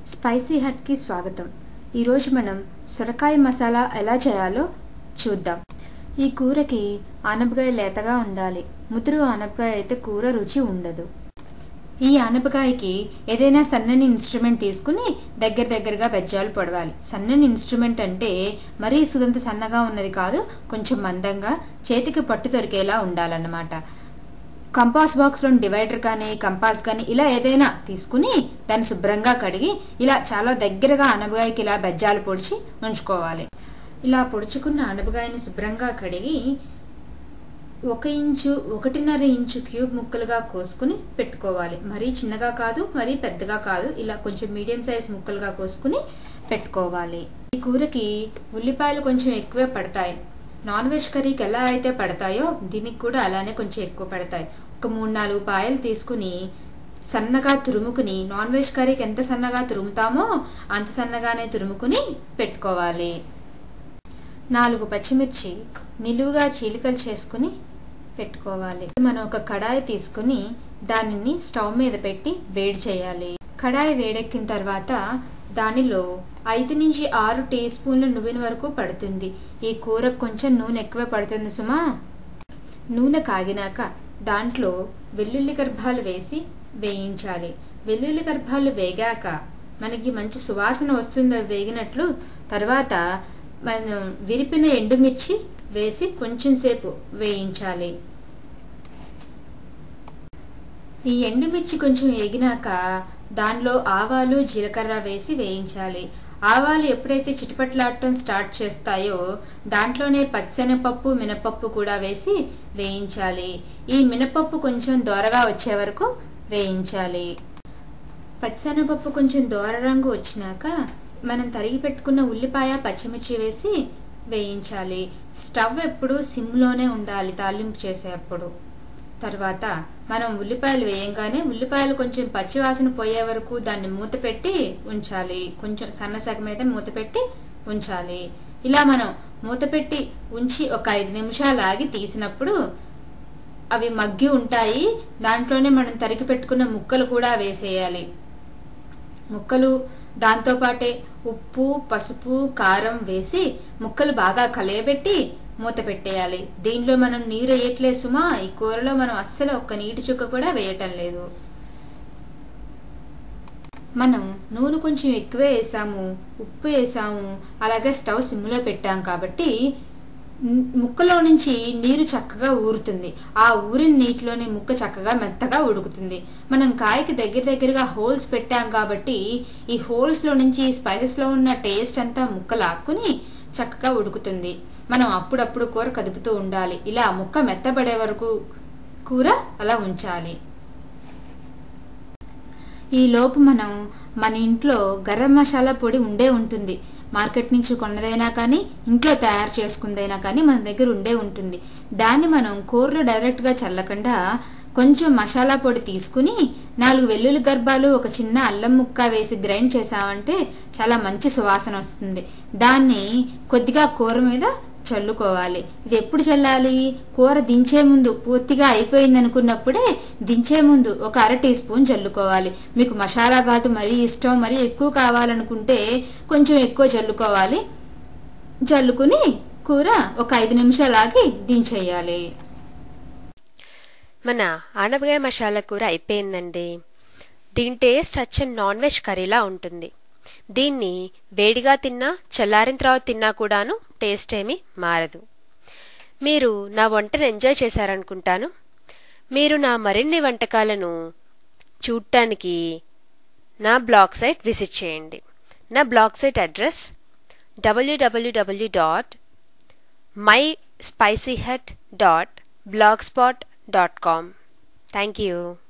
spicy హట్కి స్వాగతం ఈరోజు మనం సొరకాయ మసాలా ఎలా చేయాలో చూద్దాం ఈ కూరకి ఆనపకాయ లేతగా ఉండాలి ముదురు ఆనపకాయ అయితే కూర రుచి ఉండదు ఈ ఆనపకాయకి ఏదైనా సన్నని ఇన్స్ట్రుమెంట్ తీసుకుని దగ్గర దగ్గరగా బెజ్జాలు పొడవాలి సన్నని ఇన్స్ట్రుమెంట్ అంటే మరీ సుగంత సన్నగా ఉన్నది కాదు కొంచెం మందంగా చేతికి పట్టు దొరికేలా ఉండాలన్నమాట కంపాస్ బాక్స్లో డివైడర్ కానీ కంపాస్ కానీ ఇలా ఏదైనా తీసుకుని దాన్ని శుభ్రంగా కడిగి ఇలా చాలా దగ్గరగా అనపకాయకి ఇలా బెజ్జాలు పొడిచి ఉంచుకోవాలి ఇలా పొడుచుకున్న అనపకాయని శుభ్రంగా కడిగి ఒక ఇంచు ఒకటిన్నర ఇంచు క్యూబ్ ముక్కలుగా కోసుకుని పెట్టుకోవాలి మరీ చిన్నగా కాదు మరీ పెద్దగా కాదు ఇలా కొంచెం మీడియం సైజ్ ముక్కలుగా కోసుకుని పెట్టుకోవాలి ఈ కూరకి ఉల్లిపాయలు కొంచెం ఎక్కువే పడతాయి నాన్ వెజ్ కర్రీకి ఎలా అయితే పడతాయో దీనికి కూడా అలానే కొంచెం ఎక్కువ పడతాయి ఒక మూడు నాలుగు పాయలు తీసుకుని సన్నగా తురుముకుని నాన్ వెజ్ కర్రీకి ఎంత సన్నగా తురుముతామో అంత సన్నగానే తురుముకుని పెట్టుకోవాలి నాలుగు పచ్చిమిర్చి నిలువుగా చీలికలు చేసుకుని పెట్టుకోవాలి మనం ఒక కడాయి తీసుకుని దానిని స్టవ్ మీద పెట్టి వేడి చేయాలి కడాయి వేడెక్కిన తర్వాత దానిలో ఐదు నుంచి ఆరు టీ స్పూన్ల నూనె వరకు పడుతుంది ఈ కూరకు కొంచెం నూనె ఎక్కువ పడుతుంది సుమా నూనె కాగినాక దాంట్లో వెల్లుల్లి గర్భాలు వేసి వేయించాలి వెల్లుల్లి గర్భాలు వేగాక మనకి మంచి సువాసన వస్తుంది అవి వేగినట్లు తర్వాత మనం విరిపిన ఎండుమిర్చి వేసి కొంచెం సేపు వేయించాలి ఈ ఎండుమిర్చి కొంచెం ఎగినాక దానిలో ఆవాలు జీలకర్ర వేసి వేయించాలి ఆవాలు ఎప్పుడైతే చిటపట్లాడటం స్టార్ట్ చేస్తాయో దాంట్లోనే పచ్చెనపప్పు మినపప్పు కూడా వేసి వేయించాలి ఈ మినపప్పు కొంచెం దోరగా వచ్చే వరకు వేయించాలి పచ్చెనపప్పు కొంచెం దోర రంగు వచ్చినాక మనం తరిగి పెట్టుకున్న ఉల్లిపాయ పచ్చిమిర్చి వేసి వేయించాలి స్టవ్ ఎప్పుడు సిమ్లోనే ఉండాలి తాలింపు చేసేటప్పుడు తర్వాత మనం ఉల్లిపాయలు వేయంగానే ఉల్లిపాయలు కొంచెం పచ్చివాసన పోయే వరకు దాన్ని మూత పెట్టి ఉంచాలి కొంచెం సన్న సగం అయితే మూత పెట్టి ఉంచాలి ఇలా మనం మూత పెట్టి ఉంచి ఒక ఐదు నిమిషాలు ఆగి తీసినప్పుడు అవి మగ్గి ఉంటాయి దాంట్లోనే మనం తరిగి పెట్టుకున్న ముక్కలు కూడా వేసేయాలి ముక్కలు దాంతోపాటే ఉప్పు పసుపు కారం వేసి ముక్కలు బాగా కలయబెట్టి మూత పెట్టేయాలి దీనిలో మనం నీరు వేయట్లేదు సుమా ఈ కూరలో మనం అస్సలు ఒక్క నీటి చుక్క కూడా వేయటం లేదు మనం నూనె కొంచెం ఎక్కువే వేసాము ఉప్పు వేసాము అలాగే స్టవ్ సిమ్లో పెట్టాం కాబట్టి ముక్కలో నుంచి నీరు చక్కగా ఊరుతుంది ఆ ఊరిన నీటిలోని ముక్క చక్కగా మెత్తగా ఉడుకుతుంది మనం కాయకి దగ్గర దగ్గరగా హోల్స్ పెట్టాం కాబట్టి ఈ హోల్స్ లో నుంచి స్పైసెస్ లో ఉన్న టేస్ట్ అంతా ముక్క లాక్కుని చక్కగా ఉడుకుతుంది మనం అప్పుడప్పుడు కూర కదుపుతూ ఉండాలి ఇలా ముక్క మెత్తబడే వరకు కూర అలా ఉంచాలి ఈ లోపు మనం మన ఇంట్లో గరం మసాలా పొడి ఉండే ఉంటుంది మార్కెట్ నుంచి కొన్నదైనా కానీ ఇంట్లో తయారు చేసుకుందైనా కానీ మన దగ్గర ఉండే ఉంటుంది దాన్ని మనం కూరలో డైరెక్ట్గా చల్లకుండా కొంచెం మసాలా పొడి తీసుకుని నాలుగు వెల్లుల్లి గర్భాలు ఒక చిన్న అల్లం ముక్క వేసి గ్రైండ్ చేసామంటే చాలా మంచి సువాసన వస్తుంది దాన్ని కొద్దిగా కూర మీద చల్లుకోవాలి ఇది ఎప్పుడు చల్లాలి కూర దించే ముందు పూర్తిగా అయిపోయింది అనుకున్నప్పుడే దించే ముందు ఒక అర టీ స్పూన్ చల్లుకోవాలి మీకు మసాలా ఘాటు మరీ ఇష్టం మరీ ఎక్కువ కావాలనుకుంటే కొంచెం ఎక్కువ చల్లుకోవాలి చల్లుకుని కూర ఒక ఐదు నిమిషాలు ఆగి దించేయాలి మన ఆనపకాయ మసాలా కూర అయిపోయిందండి దీని టేస్ట్ అచ్చం నాన్ వెజ్ కర్రీలా ఉంటుంది దీన్ని వేడిగా తిన్నా చల్లారిన తర్వాత తిన్నా కూడాను టేస్ట్ ఏమీ మారదు మీరు నా వంటను ఎంజాయ్ చేశారనుకుంటాను మీరు నా మరిన్ని వంటకాలను చూడటానికి నా బ్లాగ్ సైట్ విజిట్ చేయండి నా blog site address W W W dot my spicy hut dot blog spot dot com thank you